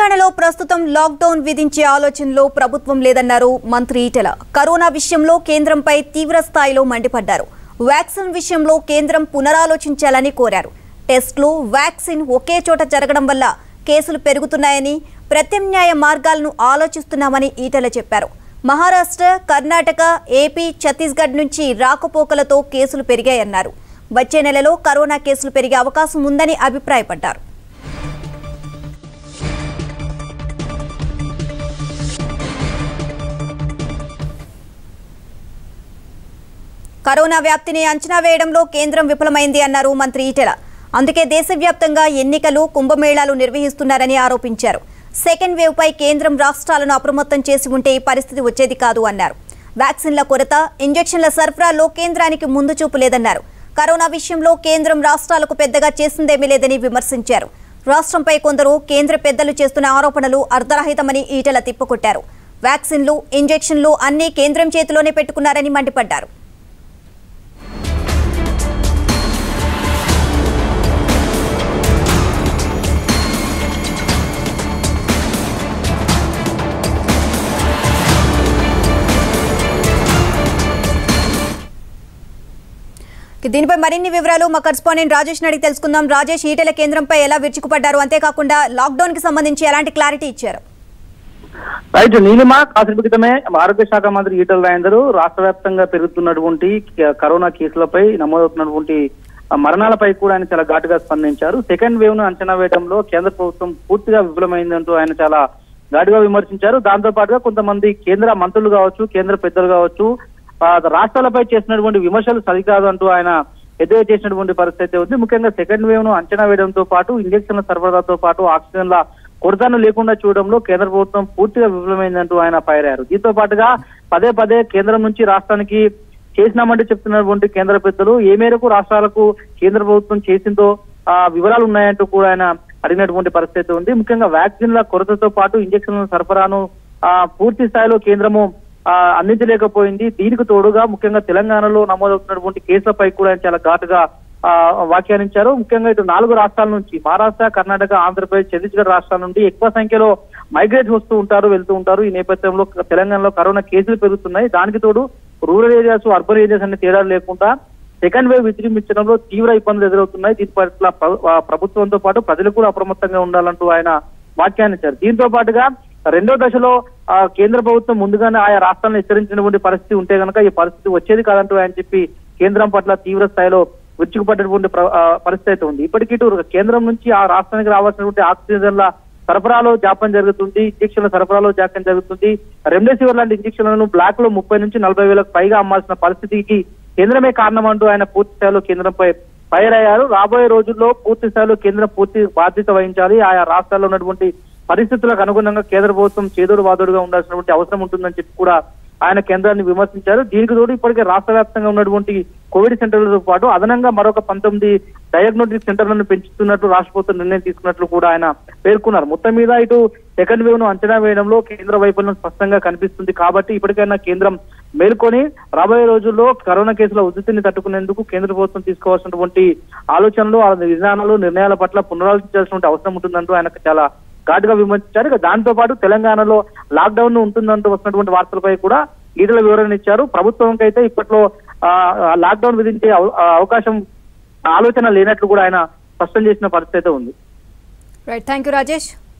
తెలంగాణలో ప్రస్తుతం లాక్డౌన్ విధించే ఆలోచనలో ప్రభుత్వం లేదన్నారు మంత్రి ఈటెల కరోనా విషయంలో కేంద్రంపై తీవ్ర స్థాయిలో మండిపడ్డారు వ్యాక్సిన్ విషయంలో కేంద్రం పునరాలోచించాలని కోరారు టెస్టులు వ్యాక్సిన్ ఒకే చోట జరగడం వల్ల కేసులు పెరుగుతున్నాయని ప్రత్యామ్నాయ మార్గాలను ఆలోచిస్తున్నామని ఈటెల చెప్పారు మహారాష్ట్ర కర్ణాటక ఏపీ ఛత్తీస్గఢ్ నుంచి రాకపోకలతో కేసులు పెరిగాయన్నారు వచ్చే నెలలో కరోనా కేసులు పెరిగే అవకాశం ఉందని అభిప్రాయపడ్డారు కరోనా వ్యాప్తిని అంచనా వేయడంలో కేంద్రం విఫలమైంది అన్నారు మంత్రి ఈటెల అందుకే దేశవ్యాప్తంగా ఎన్నికలు కుంభమేళాలు నిర్వహిస్తున్నారని ఆరోపించారు సెకండ్ వేవ్ పై కేంద్రం రాష్ట్రాలను అప్రమత్తం చేసి ఉంటే ఈ పరిస్థితి వచ్చేది కాదు అన్నారు వ్యాక్సిన్ల కొరత ఇంజెక్షన్ల సరఫరాలో కేంద్రానికి ముందు చూపు లేదన్నారు కరోనా విషయంలో కేంద్రం రాష్ట్రాలకు పెద్దగా చేసిందేమీ లేదని విమర్శించారు రాష్ట్రంపై కొందరు కేంద్ర పెద్దలు చేస్తున్న ఆరోపణలు అర్ధరహితమని ఈటెల తిప్పుకొట్టారు వ్యాక్సిన్లు ఇంజెక్షన్లు అన్నీ కేంద్రం చేతిలోనే పెట్టుకున్నారని మండిపడ్డారు దీనిపై మరిన్ని వివరాలు మా కరెస్పాండెంట్ రాజేష్ అడిగి తెలుసుకుందాం రాజేష్ ఈటెల కేంద్రంపై ఎలా విరుచుకుపడ్డారు అంతేకాకుండా లాక్డౌన్ కి సంబంధించి ఎలాంటి క్లారిటీ ఇచ్చారు రైట్ నీలిమ కాసేపు క్రితమే ఆరోగ్య శాఖ మంత్రి ఈటల రాజేందర్ రాష్ట్ర వ్యాప్తంగా పెరుగుతున్నటువంటి క- కరోనా కేసులపై నమోదవుతున్నటువంటి ఆ మరణాలపై కూడా ఆయన చాలా ఘాటుగా స్పందించారు సెకండ్ వేవ్ ను అంచనా వేయడంలో కేంద్ర ప్రభుత్వం పూర్తిగా విఫలమైందంటూ ఆయన చాలా ఘాటుగా విమర్శించారు దాంతో పాటుగా కొంతమంది కేంద్ర మంత్రులు కావచ్చు కేంద్ర పెద్దలు కావచ్చు ఆ, రాష్ట్రాలపై చేసినటువంటి విమర్శలు సరికాదు అంటూ ఆయన ఎద్దేవా చేసినటువంటి పరిస్థితి అయితే ఉంది ముఖ్యంగా సెకండ్ వేవ్ ను అంచనా వేయడంతో పాటు ఇంజక్షన్ల సరఫరాతో పాటు ఆక్సిజన్ల కొరతను లేకుండా చూడడంలో కేంద్ర ప్రభుత్వం పూర్తిగా విఫలమైందంటూ ఆయన పైరారు దీంతో పాటుగా పదే పదే కేంద్రం నుంచి రాష్ట్రానికి చేసినామంటే చెప్తున్నటువంటి కేంద్ర పెద్దలు ఏ మేరకు రాష్ట్రాలకు కేంద్ర ప్రభుత్వం చేసిందో ఆ వివరాలు ఉన్నాయంటూ కూడా ఆయన అడిగినటువంటి పరిస్థితి ఉంది ముఖ్యంగా వ్యాక్సిన్ల కొరతతో పాటు ఇంజక్షన్ల సరఫరాను ఆ పూర్తి స్థాయిలో కేంద్రము ఆ అందించలేకపోయింది దీనికి తోడుగా ముఖ్యంగా తెలంగాణలో నమోదవుతున్నటువంటి కేసులపై కూడా ఆయన చాలా ఘాటుగా ఆ వ్యాఖ్యానించారు ముఖ్యంగా ఇటు నాలుగు రాష్ట్రాల నుంచి మహారాష్ట్ర కర్ణాటక ఆంధ్రప్రదేశ్ ఛత్తీస్గఢ్ రాష్ట్రాల నుండి ఎక్కువ సంఖ్యలో మైగ్రేట్ వస్తూ ఉంటారు వెళ్తూ ఉంటారు ఈ నేపథ్యంలో తెలంగాణలో కరోనా కేసులు పెరుగుతున్నాయి దానికి తోడు రూరల్ ఏరియాస్ అర్బన్ ఏరియాస్ అనే తేడాలు లేకుండా సెకండ్ వేవ్ విజృంభించడంలో తీవ్ర ఇబ్బందులు ఎదురవుతున్నాయి దీని పట్ల ప్ర- ఆ ప్రభుత్వంతో పాటు ప్రజలు కూడా అప్రమత్తంగా ఉండాలంటూ ఆయన వ్యాఖ్యానించారు దీంతో పాటుగా రెండో దశలో ఆ, కేంద్ర ప్రభుత్వం ముందుగానే ఆయా రాష్ట్రాలను హెచ్చరించినటువంటి పరిస్థితి ఉంటే కనుక ఈ పరిస్థితి వచ్చేది కాదంటూ ఆయన చెప్పి కేంద్రం పట్ల తీవ్ర స్థాయిలో విరుచుకుపడ్డటువంటి ప్ర- ఆ, పరిస్థితి అయితే ఉంది ఇప్పటికీ ఇటు కేంద్రం నుంచి ఆ రాష్ట్రానికి రావాల్సినటువంటి ఆక్సిజన్ల సరఫరాలో జాప్యం జరుగుతుంది ఇంజక్షన్ల సరఫరాలో జాప్యం జరుగుతుంది రెమ్డెసివిర్ లాంటి ఇంజక్షన్లను బ్లాక్ లో ముప్పై నుంచి నలభై వేలకు పైగా అమ్మాల్సిన పరిస్థితికి కేంద్రమే కారణం అంటూ ఆయన పూర్తి స్థాయిలో కేంద్రంపై ఫైర్ అయ్యారు రాబోయే రోజుల్లో పూర్తి స్థాయిలో కేంద్రం పూర్తి బాధ్యత వహించాలి ఆయా రాష్ట్రాల్లో ఉన్నటువంటి పరిస్థితులకు అనుగుణంగా కేంద్ర ప్రభుత్వం చేదోడు వాదోడుగా ఉండాల్సినటువంటి అవసరం ఉంటుందని చెప్పి కూడా ఆయన కేంద్రాన్ని విమర్శించారు దీనికి తోడు ఇప్పటికే రాష్ట్ర వ్యాప్తంగా ఉన్నటువంటి కోవిడ్ సెంటర్లతో పాటు అదనంగా మరొక పంతొమ్మిది డయాగ్నోటిక్ సెంటర్లను పెంచుతున్నట్లు రాష్ట్ర ప్రభుత్వం నిర్ణయం తీసుకున్నట్లు కూడా ఆయన పేర్కొన్నారు మొత్తం మీద ఇటు సెకండ్ వేవ్ ను అంచనా వేయడంలో కేంద్ర వైఫల్యం స్పష్టంగా కనిపిస్తుంది కాబట్టి ఇప్పటికైనా కేంద్రం మేల్కొని రాబోయే రోజుల్లో కరోనా కేసుల ఉధృతిని తట్టుకునేందుకు కేంద్ర ప్రభుత్వం తీసుకోవాల్సినటువంటి ఆలోచనలు ఆ విధానాలు నిర్ణయాల పట్ల పునరాలోచించాల్సిన అవసరం ఉంటుందంటూ ఆయనకు చాలా ఘాటుగా విమర్శించారు ఇక దాంతో పాటు తెలంగాణలో లాక్డౌన్ ఉంటుందంటూ వస్తున్నటువంటి వార్తలపై కూడా ఈటల వివరణ ఇచ్చారు ప్రభుత్వంకి అయితే ఇప్పట్లో ఆ, ఆ లాక్డౌన్ విధించే అవ- ఆ అవకాశం ఆలోచన లేనట్లు కూడా ఆయన స్పష్టం చేసిన పరిస్థితి అయితే ఉంది రైట్ థ్యాంక్ యూ రాజేష్